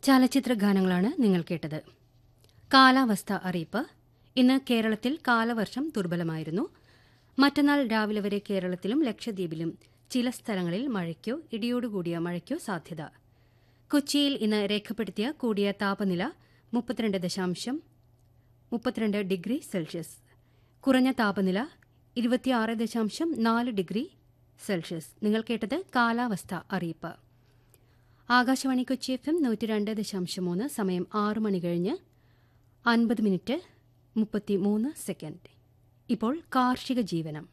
ചലച്ചിത്ര ഗാനങ്ങളാണ് നിങ്ങൾ കേട്ടത് കാലാവസ്ഥ അറിയിപ്പ് ഇന്ന് കേരളത്തിൽ കാലവർഷം ദുർബലമായിരുന്നു മറ്റന്നാൾ രാവിലെ വരെ കേരളത്തിലും ലക്ഷദ്വീപിലും ചില സ്ഥലങ്ങളിൽ മഴയ്ക്കോ ഇടിയോടുകൂടിയ മഴയ്ക്കോ സാധ്യത കൊച്ചിയിൽ ഇന്ന് രേഖപ്പെടുത്തിയ കൂടിയ താപനില മുപ്പത്തിരണ്ട് ദശാംശം മുപ്പത്തിരണ്ട് ഡിഗ്രി സെൽഷ്യസ് കുറഞ്ഞ താപനില ഇരുപത്തിയാറ് ദശാംശം നാല് ഡിഗ്രി സെൽഷ്യസ് നിങ്ങൾ കേട്ടത് കാലാവസ്ഥ അറിയിപ്പ് ആകാശവാണി കൊച്ചി എഫ് എം നൂറ്റി രണ്ട് ദശാംശം മൂന്ന് സമയം ആറ് മണി കഴിഞ്ഞ് അൻപത് മിനിറ്റ് മുപ്പത്തി മൂന്ന് സെക്കൻഡ് ഇപ്പോൾ കാർഷിക ജീവനം